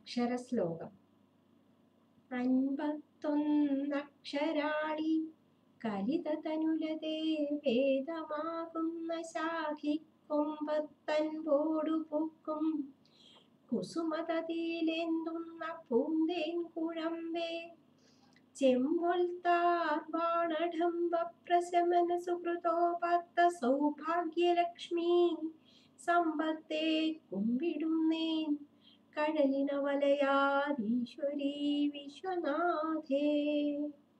അക്ഷരശ്ലോകം അൻപത്തൊന്നക്ഷരാളി കലിതനുലതേ വേദമാകുന്ന ശാഖിക്കൊമ്പത്തൻപോടു പൂക്കും കുസുമതതിയിലെന്തുന്ന പൂന്തേൻ കുഴമ്പേ ചെമ്പൊൽത്താർബാണഡംബ പ്രശമന സുഹൃതോപത്ത സൗഭാഗ്യലക്ഷ്മി സമ്പത്തെ കുമ്പിടുന്നേൻ കഴലിനവലയാദീശ്വരീ വിശ്വനാഥേ